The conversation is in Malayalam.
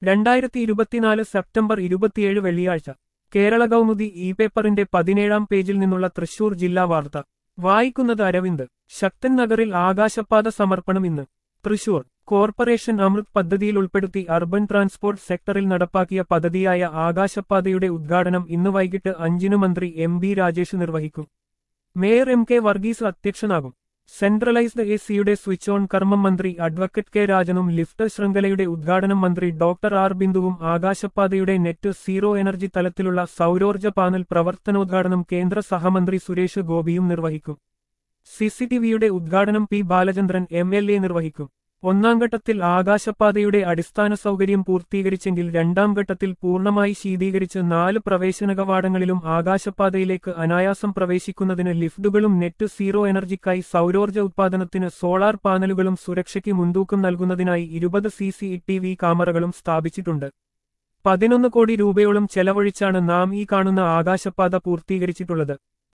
രണ്ടായിരത്തി ഇരുപത്തിനാല് സെപ്റ്റംബർ ഇരുപത്തിയേഴ് വെള്ളിയാഴ്ച കേരള കൗമുദി ഇ പേപ്പറിന്റെ പതിനേഴാം പേജിൽ നിന്നുള്ള തൃശൂർ ജില്ലാ വാർത്ത വായിക്കുന്നത് അരവിന്ദ് ശക്തൻ നഗറിൽ ആകാശപാത സമർപ്പണം ഇന്ന് തൃശൂർ കോർപ്പറേഷൻ അമൃത് പദ്ധതിയിൽ ഉൾപ്പെടുത്തി അർബൻ ട്രാൻസ്പോർട്ട് സെക്ടറിൽ നടപ്പാക്കിയ പദ്ധതിയായ ആകാശപാതയുടെ ഉദ്ഘാടനം ഇന്ന് വൈകിട്ട് അഞ്ചിനു മന്ത്രി എം ബി രാജേഷ് നിർവഹിക്കും മേയർ എം കെ വർഗീസ് അധ്യക്ഷനാകും സെൻട്രലൈസ്ഡ് എ സിയുടെ സ്വിച്ച് ഓൺ കർമ്മം മന്ത്രി അഡ്വക്കേറ്റ് കെ രാജനും ലിഫ്റ്റ് ശൃംഖലയുടെ ഉദ്ഘാടനം മന്ത്രി ഡോക്ടർ ആർ ബിന്ദുവും ആകാശപാതയുടെ നെറ്റ് സീറോ എനർജി തലത്തിലുള്ള സൗരോർജ്ജ പാനൽ പ്രവർത്തനോദ്ഘാടനം കേന്ദ്ര സഹമന്ത്രി സുരേഷ് ഗോപിയും നിർവഹിക്കും സിസിടിവിയുടെ ഉദ്ഘാടനം P Balachandran M L A നിർവഹിക്കും ഒന്നാം ഘട്ടത്തിൽ ആകാശപാതയുടെ അടിസ്ഥാന സൗകര്യം പൂർത്തീകരിച്ചെങ്കിൽ രണ്ടാം ഘട്ടത്തിൽ പൂർണ്ണമായി ശീതീകരിച്ച് നാല് പ്രവേശന കവാടങ്ങളിലും ആകാശപാതയിലേക്ക് അനായാസം പ്രവേശിക്കുന്നതിന് ലിഫ്റ്റുകളും നെറ്റ് സീറോ എനർജിക്കായി സൗരോർജ്ജ ഉത്പാദനത്തിന് സോളാർ പാനലുകളും സുരക്ഷയ്ക്ക് മുൻതൂക്കം നൽകുന്നതിനായി ഇരുപത് സി സി ടി വി ക്യാമറകളും സ്ഥാപിച്ചിട്ടുണ്ട് പതിനൊന്ന് കോടി രൂപയോളം ചെലവഴിച്ചാണ് നാം ഈ കാണുന്ന ആകാശപാത പൂർത്തീകരിച്ചിട്ടുള്ളത്